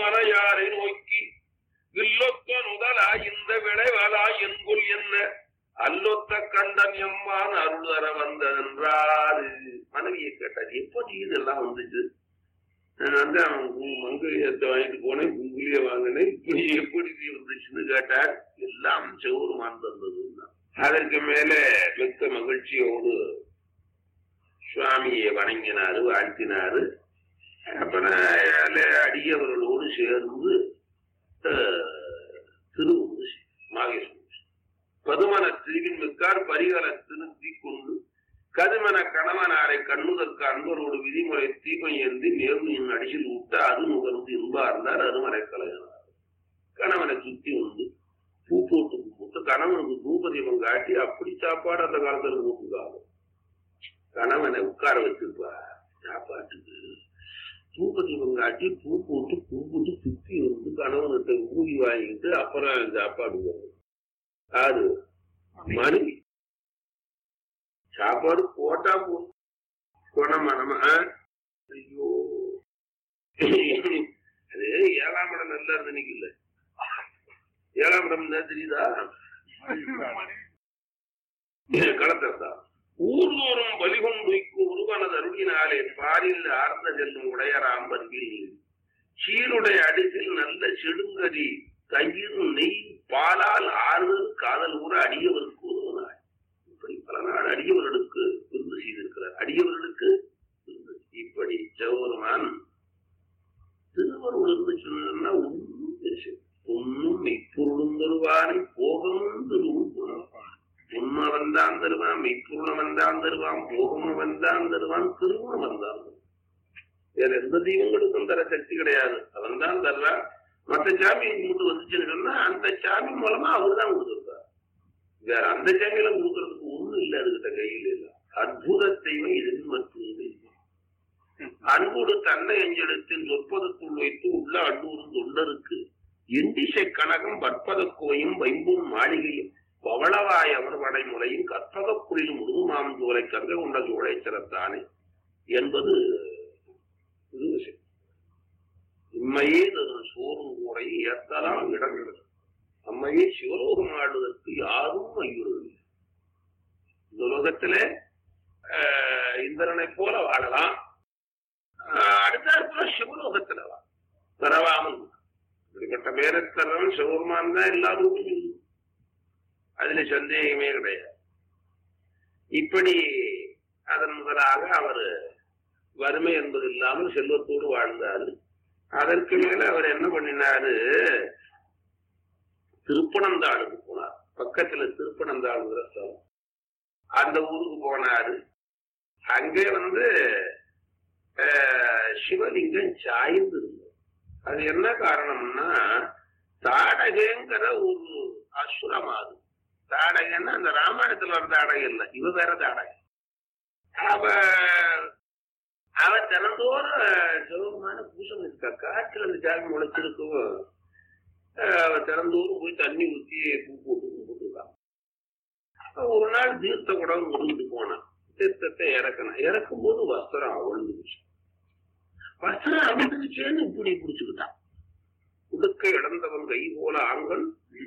மலையாரை நோக்கி வில்லொத்த நுதலா இந்த விளைவலா என்குள் என்ன அல்லொத்த கண்டன் எம்மான் அருள் தர வந்ததென்றாரு மனைவியை கேட்டார் எப்படி இதெல்லாம் வந்துச்சு நான் வந்து அவன் கு- மங்குலியத்தை வாங்கிட்டு போனேன் குங்குலிய வாங்கினேன் இப்படி எப்படி இது வந்துச்சுன்னு கேட்டார் எல்லாம் செவருமான் தந்ததுன்னா அதற்கு மேல மிக்க மகிழ்ச்சியோடு சுவாமியை வணங்கினாரு வாழ்த்தினாரு அப்புறம் அதுல அடியவர்களோடு சேர்ந்து அஹ், திருவுரு மாகேஸ்வரம் பதுமன திருவின் மிக்கார் பரிகல திருத்தி கொண்டு கதுமன கணவனாரை கண்ணுதற்கு அன்பரோடு விதிமுறை தீபம் ஏந்தி நேர்மையின் அடியில் விட்ட அது நுகர்ந்து இன்பார்ந்தார் அருமறை கலைஞனார் கணவனை சுத்தி வந்து பூ போட்டு போட்டு கணவனுக்கு தூபதீபம் காட்டி அப்படி சாப்பாடு அந்த காலத்துல போட்டுக்காகும் கணவனை உட்கார வச்சிருப்பா சாப்பாட்டுக்கு தூபதீபம் காட்டி பூ போட்டு பூ போட்டு சுத்தி வந்து கணவன்கிட்ட ஊதி வாங்கிட்டு அப்புறம் சாப்பாடு வரும் யாரு மனைவி சாப்பாடு போட்டா போதும் குணமனமா ஐயோ அது ஏழாம் இடம் நல்லா இருந்து நிக்கல ஏழாம் இடம் என்ன தெரியுதா களத்தா ஊர்தோறும் பலிகொண்டுக்கு உருவனது அருளினாலே பாரில் ஆர்ந்த செல்லும் உடையராம் பருகில் சீருடைய அடிசில் நல்ல செடுங்கரி தயிர் நெய் பாலால் ஆறுதல் காதல் கூட அடியவருக்கு உதவினார் இப்படி பல நாள் அடியவர்களுக்கு விருந்து செய்திருக்கிறார் அடியவர்களுக்கு விருந்து. இப்படி சௌருமான் திருவருள் இருந்து சொன்னா ஒன்றும் பேசு ஒன்னும் மெய்ப்பொருளும் தருவானை போகமும் தருவும் புணர்வான் உண்மை வந்தான் தருவான் மெய்ப்பொருளம் வந்தான் தருவான் போகமும் வந்தான் தருவான் திருமணம் வந்தான் தருவான். வேற எந்த தெய்வங்களுக்கும் தர சக்தி கிடையாது அவன் தான் தர்றான் மற்ற சாமி கும்பிட்டு வந்துச்சுன்னு சொன்னா அந்த சாமி மூலமா அவர் தான் கொடுத்துருக்கார் வேற அந்த சாமியில கொடுக்கறதுக்கு ஒண்ணும் இல்லை அதுகிட்ட கையில் இல்லை அற்புத தெய்வம் இதில் மட்டும் தெய்வம் அன்போடு தன்னை எஞ்செடுத்தில் சொற்பதற்குள் வைத்து உள்ள அன்னூரும் தொண்டருக்கு எண்டிசை கனகம் பற்பத கோயும் வைம்பூன் மாளிகையும் பவளவாய் அவர் வடை முறையும் கற்பகப் புலில் முழுமாம் தோலை கருக கொண்ட சோழை சிறத்தானே என்பது இது விஷயம் இம்மையே தரும் சோறும் கூரை ஏத்தலாம் இடங்கள் அம்மையே சிவலோகம் ஆடுவதற்கு யாரும் ஐயுறவில்லை இந்த உலகத்திலே ஆஹ், இந்திரனை போல வாழலாம் ஆஹ், அடுத்தாற்போல சிவலோகத்துல வா பிறவாமல் இப்படிப்பட்ட பேரத்தரம் சிவபெருமான் தான் எல்லாரும் அதுல சந்தேகமே கிடையாது இப்படி அதன் முதலாக அவர் வறுமை என்பது இல்லாமல் செல்வத்தோடு வாழ்ந்தாரு அதற்கு மேல அவர் என்ன பண்ணினாரு திருப்பனந்தாளுக்கு போனார் பக்கத்துல திருப்பனந்தாளுங்கிற ஸ்தலம் அந்த ஊருக்கு போனாரு அங்கே வந்து அஹ், சிவலிங்கம் சாய்ந்து இருந்தது அது என்ன காரணம்னா தாடகைங்கிற ஒரு அசுரம் அது தாடகைன்னா அந்த ராமாயணத்துல வர தாடகை இல்லை இவ வேற தாடகை அவ அவ தினந்தோறும் சிவபெருமான பூசம் இருக்கா காற்றுல அந்த சாமி முளைச்சிருக்கும் அஹ் அவ தினந்தோறும் போய் தண்ணி ஊத்தி பூ போட்டு கும்பிட்டுருக்கான் அப்ப ஒரு நாள் தீர்த்த குடம் முடிஞ்சுட்டு போனான் தீர்த்தத்தை இறக்கணும் இறக்கும் போது வஸ்திரம் அவிழ்ந்துருச்சு வஸ்திரம் அவிழ்ந்துருச்சேன்னு இப்படி பிடிச்சுக்கிட்டான் உடுக்க இழந்தவன் கை போல ஆண்கள்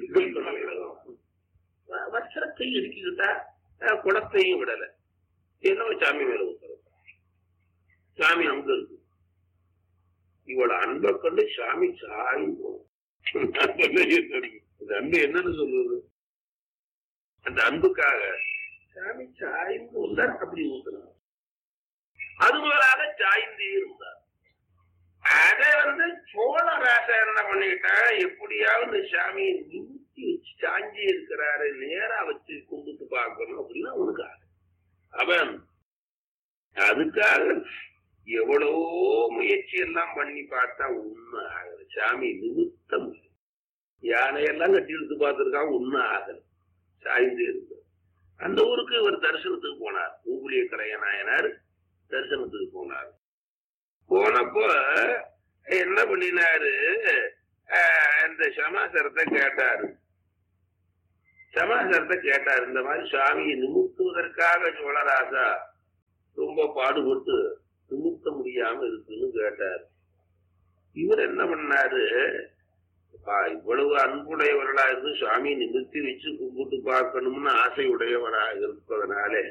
வஸ்திரத்தை இடிச்சுக்கிட்டா அஹ் குடத்தையும் விடல ஏதோ சாமி மேல உத்தரவு சாமி அங்க இருக்கு இவள அன்பை கண்டு சாமி சாயும் இந்த அன்பு என்னன்னு சொல்றது அந்த அன்புக்காக சாமி சாய்ந்து வந்தார் அப்படி ஊத்தினார் அது முதலாக சாய்ந்தே இருந்தார் அதை வந்து சோழ ராசா என்ன பண்ணிக்கிட்டான் எப்படியாவது இந்த சாமியை நிமித்தி வச்சு சாஞ்சி இருக்கிறாரு நேரா வச்சு கும்பிட்டு பார்க்கணும் அப்படின்னா அவனுக்கு ஆசை. அவன் அதுக்காக எவ்வளவோ முயற்சி எல்லாம் பண்ணி பார்த்தா உண்மை ஆகல சாமி நிமித்தம் யானையெல்லாம் கட்டி இழுத்து பார்த்திருக்கான் உண்மை ஆகல சாய்ந்து இருந்தார் அந்த ஊருக்கு இவர் தரிசனத்துக்கு போனார் ஊகுலிய கரைய நாயனார் தரிசனத்துக்கு போனார் போனப்போ என்ன பண்ணினாரு ஆஹ், இந்த சமாசாரத்தை கேட்டாரு சமாசாரத்தை கேட்டாரு இந்த மாதிரி சுவாமியை நிமித்துவதற்காக சோழராசா ரொம்ப பாடுபட்டு நிமித்த முடியாம இருக்குன்னு கேட்டார் இவர் என்ன பண்ணாரு அப்பா, இவ்வளவு அன்புடையவர்களா இருந்து சுவாமி நிமிர்த்தி வச்சு கும்பிட்டு பார்க்கணும்னு ஆசை உடையவரா இருப்பதனாலே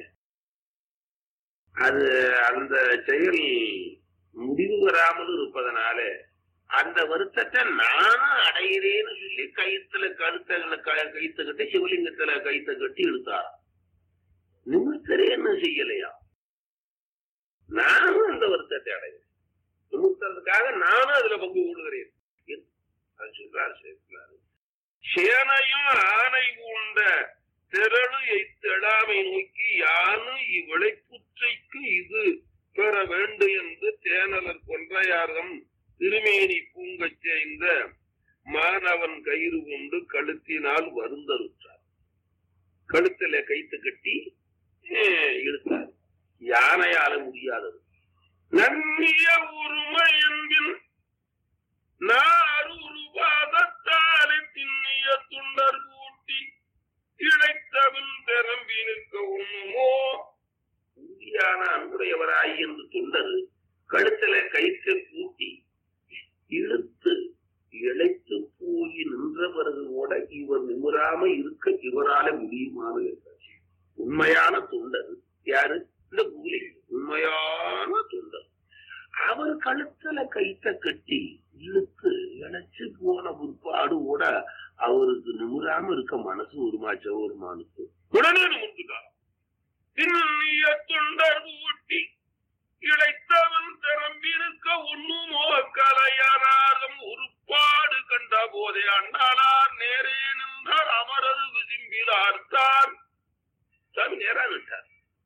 அது அந்த செயல் முடிவு வராமல் இருப்பதனாலே அந்த வருத்தத்தை நானும் அடைகிறேன்னு சொல்லி கயித்துல கழுத்த கைத்த கட்டி சிவலிங்கத்துல கைத்த கட்டி இழுத்தார் நிமித்தரேன்னு செய்யலையா நானும் அந்த வருத்தத்தை அடைகிறேன் நிமித்தறதுக்காக நானும் அதுல பங்கு கொள்கிறேன் அது சொல்றாரு சேர்க்கிறாரு சேனையும் ஆணை உண்ட திரளு எய்த்தெழாமை நோக்கி யானு இவ்விளைப்புற்றைக்கு இது பெற வேண்டு என்று தேனலர் கொன்றையாரம் திருமேனி பூங்கச் செய்த மாணவன் கயிறு கொண்டு கழுத்தினால் வருந்தருற்றார் கழுத்துல கைத்து கட்டி அஹ், இழுத்தார் யானையால முடியாதது நன்னிய உரிமை என்பின் நாரூறு பாதத்தாலே திண்ணிய துண்டர் கூட்டி இழைத்தவன் பெரம்பி நிற்க உண்ணுமோ உறுதியான அன்புடையவராய் என்று தொண்டர் கழுத்துல கயிற்றை கூட்டி இழுத்து இழைத்து போய் நின்றவர்களோட இவர் நிமிராம இருக்க இவரால முடியுமான்னு கேட்டார் உண்மையான தொண்டர் யாரு இந்த கூலி உண்மையான தொண்டர் அவர் கழுத்துல கைத்த கட்டி இழுத்து இழைச்சு போன பிற்பாடு கூட அவருக்கு நிமிராம இருக்க மனசு உருமாச்ச ஒரு மனசு உடனே நிமிர்ந்துட்டார் திண்ணிய தொண்டர் ஊட்டி இழைத்தவன் திறம்பிருக்க ஒண்ணுமோ கலையனாலும் உருப்பாடு கண்ட போதே அண்ணாளார் நேரே நின்றார் அமரது விரும்பினார்த்தார் சாமி நேரா நின்றார்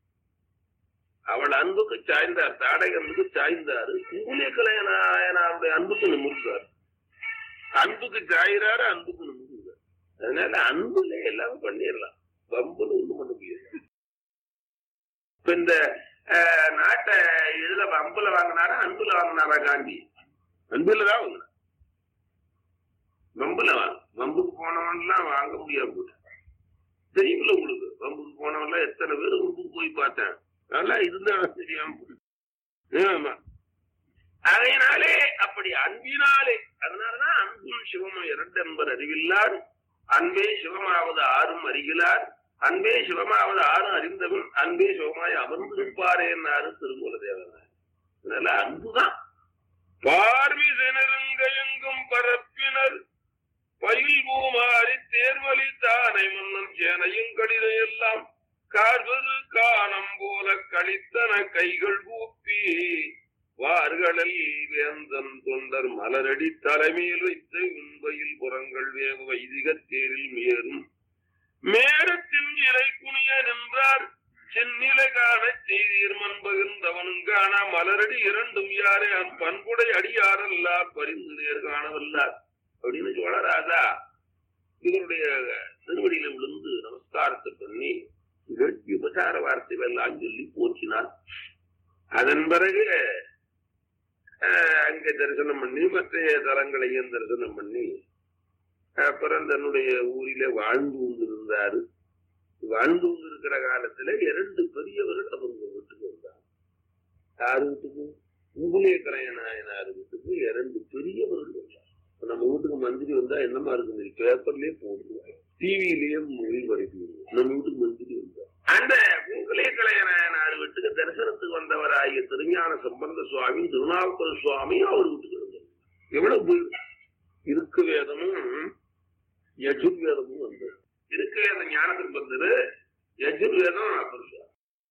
அவள் அன்புக்கு சாய்ந்தார் தாடகனுக்கு சாய்ந்தாரு கூலிய கலையனாருடைய அன்புக்கு நிமிர்ந்தார் அன்புக்கு சாயிறாரு அன்புக்கு நிமிர்ந்தார் அதனால அன்புல எல்லாமே பண்ணிடலாம் பம்புல ஒண்ணு பண்ண முடியாது இப்ப இந்த அஹ், நாட்டை இதுல அம்புல வாங்கினாரா அன்புல வாங்கினாரா காந்தி அன்புல தான் வாங்கினார் வம்புல வாங்க வம்புக்கு போனவன்லாம் வாங்க முடியாது போட்டான் தெரியுமில்ல உங்களுக்கு வம்புக்கு போனவன்லாம் எத்தனை பேர் வம்புக்கு போய் பார்த்தேன் நல்லா இருந்தா தெரியாம போயிடுச்சு. ஆமா அதனாலே அப்படி அன்பினாலே அதனாலதான் அன்பும் சிவமும் இரண்டு என்பர் அறிவில்லார் அன்பே சிவமாவது ஆறும் அறிகிறார் அன்பே சிவமாவது ஆறும் அறிந்தவன் அன்பே சிவமாய் அமர்ந்திருப்பாரே என்னாரு திருமூல தேவனார் அதனால அன்புதான் பார்வி நெருங்கெங்கும் பரப்பினர் பயில் பூமாரி தேர்வழி தானை மன்னன் சேனையும் கடிதையெல்லாம் கார்வது காணம் போல கழித்தன கைகள் கூப்பி வார்களில் வேந்தன் தொண்டர் மலரடி தலைமையில் வைத்து உண்பையில் புறங்கள் வேக வைதிக தேரில் மேறும் மேரத்தின் இலை குனிய நின்றார் செந்நிலை காண செய்தீர் மண்பகிர்ந்தவனும் காண மலரடி இரண்டும் யாரே அன் பண்புடை அடியாரல்லார் பரிந்து நேர் காணவல்லார் அப்படின்னு சோழராஜா இவருடைய திருவடியில விழுந்து நமஸ்காரத்தை பண்ணி வேட்கை உபசார வார்த்தைகள் எல்லாம் சொல்லி போற்றினார் அதன் பிறகு அஹ், அங்கே தரிசனம் பண்ணி மற்ற தலங்களையும் தரிசனம் பண்ணி அப்புறம் தன்னுடைய ஊரிலே வாழ்ந்து கொண்டிருந்தாரு வாழ்ந்து கொண்டிருக்கிற காலத்துல இரண்டு பெரியவர்கள் அவங்க வீட்டுக்கு வந்தாங்க யாரு வீட்டுக்கு உங்களே கலையநாயனார் வீட்டுக்கு இரண்டு பெரியவர்கள் வந்தாங்க இப்ப நம்ம வீட்டுக்கு மந்திரி வந்தா என்னமா இருக்குது பேப்பர்லயே போடுவாங்க டிவியிலேயே மொழி படைப்பிடுவோம் நம்ம வீட்டுக்கு மந்திரி வந்தா அந்த உங்களே கலையநாயனார் வீட்டுக்கு தரிசனத்துக்கு வந்தவராகிய திருஞான சம்பந்த சுவாமி திருநாவுக்கர சுவாமி அவர் வீட்டுக்கு வந்தார் எவ்வளவு போய் இருக்கு வேதமும் யஜுர்வேதமும் வந்தது இருக்கு வேதம் ஞானத்துக்கு வந்தது யஜுர்வேதம் புருஷா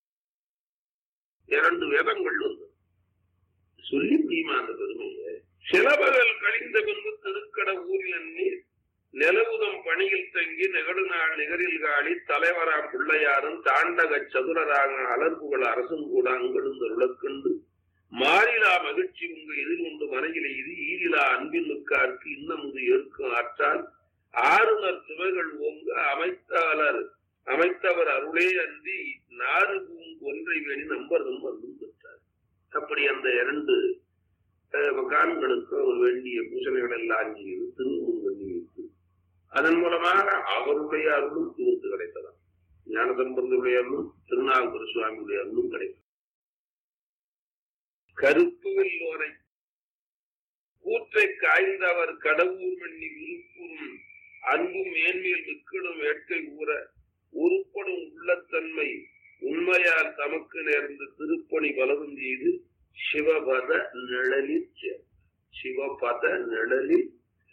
இரண்டு வேதங்கள் வந்தது சொல்லி முடியுமா அந்த பெருமையை சிலபகல் கழிந்த பின்பு திருக்கட ஊரில் எண்ணி நிலவுதம் பணியில் தங்கி நெகடுநாள் நிகரில் காளி தலைவராம் பிள்ளையாரும் தாண்டக சதுரராக அலர்புகள் அரசும் கூட அங்கெழுந்த உலக்கண்டு மாறிலா மகிழ்ச்சி உங்க எதிர்கொண்டு மனையில இது ஈரிலா அன்பின் மிக்காருக்கு இன்னமுது ஏற்கும் ஆற்றால் ஆறுநர் சுவைகள் ஓங்க அமைத்தாளர் அமைத்தவர் அருளே அன்றி நாறு பூங் ஒன்றை வேணி நம்பரும் வந்தும் பெற்றார் அப்படி அந்த இரண்டு அஹ், மகான்களுக்கு அவர் வேண்டிய பூசணைகள் எல்லாம் செய்து திருமுன் பண்ணி வைத்து அதன் மூலமாக அவருடைய அருளும் இவருக்கு கிடைத்ததாம் ஞானசம்பந்தருடைய அருளும் திருநாவுக்கர சுவாமியுடைய அருளும் கிடைத்தது கருப்பு வெள்ளோரை கூற்றை காய்ந்தவர் கடவுர் மண்ணி விருப்புறும் அன்பும் மேன்மேல் மிக்கிடும் வேட்கை ஊற உருப்படும் உள்ளத்தன்மை உண்மையால் தமக்கு நேர்ந்த திருப்பணி பலவும் செய்து சிவபத நிழலில் சேர். சிவபத நிழலில்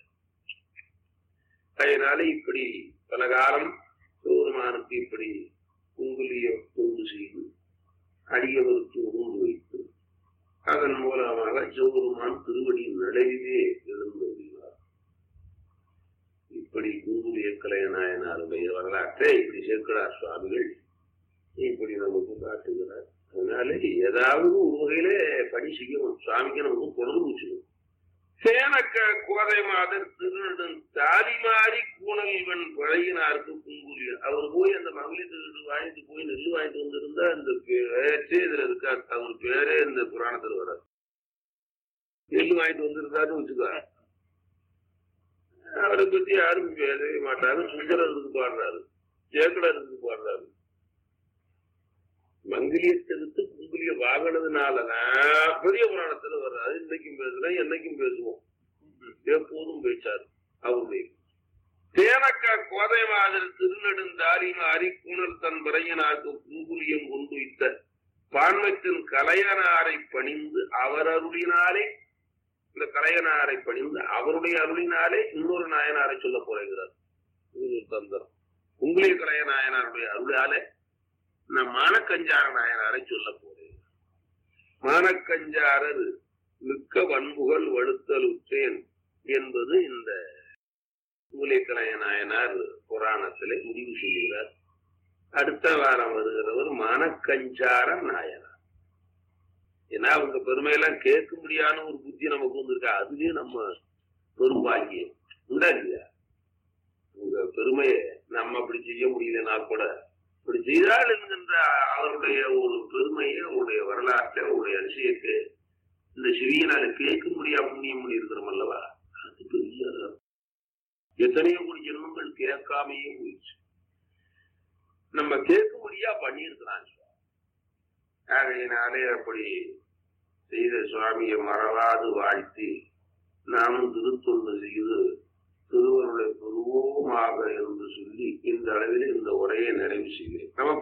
அதனால இப்படி பல காலம் சிவபெருமானுக்கு இப்படி குங்குலிய தொண்டு செய்து அடியவருக்கு உண்டு வைத்து அதன் மூலமாக சிவபெருமான் திருவடி நிலையிலே எழுந்துள்ளார் இப்படி குங்குலிய கலையநாயனாருடைய வரலாற்றை இப்படி சேர்க்கிறார் சுவாமிகள் இப்படி நமக்கு காட்டுகிறார் அதனால ஏதாவது ஒரு வகையில பணி செய்யணும் சுவாமிக்கு நமக்கு பொழுது வச்சுக்கணும் சேனக்க கோதை மாதர் திருநெடும் தாலி மாறி கூணல் இவன் பழகினாருக்கு குங்குலிய அவர் போய் அந்த மகளிர் திருடு வாங்கிட்டு போய் நெல் வாங்கிட்டு வந்திருந்தா அந்த பேச்சே இதுல இருக்கா அவர் பேரே இந்த புராணத்துல வராது நெல் வாங்கிட்டு வந்திருந்தாருன்னு வச்சுக்கோ அவரை பத்தி யாரும் பேசவே மாட்டாங்க சுந்தரர் இருந்து பாடுறாரு சேக்கடர் இருந்து பாடுறாரு மங்கிலியத்திற்கு குங்குலிய வாங்கினதுனாலதான் பெரிய புராணத்துல வர்றாரு இன்னைக்கும் பேசுறேன் என்னைக்கும் பேசுவோம் எப்போதும் பேச்சாரு அவருடைய தேனக்கா கோதை மாதிரி திருநெடுந்தாரின் அரிக்குணர் தன் பிறையனாருக்கு குங்குலியம் கொண்டு வைத்த பான்மத்தின் கலையனாரை பணிந்து அவர் அருளினாலே இந்த கலையனாரை பணிந்து அவருடைய அருளினாலே இன்னொரு நாயனாரை சொல்ல போகிறார் இது ஒரு தந்திரம் உங்களே கலைய நாயனாருடைய அருளாலே நான் மானக்கஞ்சார நாயனாரை சொல்ல போறேன் மானக்கஞ்சாரர் மிக்க வன்புகள் வழுத்தல் உற்றேன் என்பது இந்த மூலிகலைய நாயனார் புராணத்திலே முடிவு செய்கிறார் அடுத்த வாரம் வருகிறவர் மானக்கஞ்சார நாயனார் ஏன்னா அவங்க பெருமையெல்லாம் கேட்க முடியாத ஒரு புத்தி நமக்கு வந்திருக்கா அதுவே நம்ம பெரும்பாக்கியம் உண்டா இல்லையா உங்க பெருமையை நம்ம அப்படி செய்ய முடியலனா கூட இப்படி செய்தால் என்கின்ற அவருடைய ஒரு பெருமையை அவருடைய வரலாற்றை அவருடைய அதிசயத்தை இந்த சிறியனால கேட்க முடியா புண்ணியம் பண்ணி இருக்கிறோம் அல்லவா அது பெரிய எத்தனையோ கோடி ஜென்மங்கள் கேட்காமையே போயிடுச்சு நம்ம கேட்க முடியா பண்ணியிருக்கிறான் ஆகையினாலே அப்படி செய்த சுவாமியை மறவாது வாழ்த்தி நாமும் திருத்தொண்டு செய்து திருவருளை பெறுவோமாக என்று சொல்லி இந்த அளவில் இந்த உரையை நிறைவு செய்கிறேன் நம்ம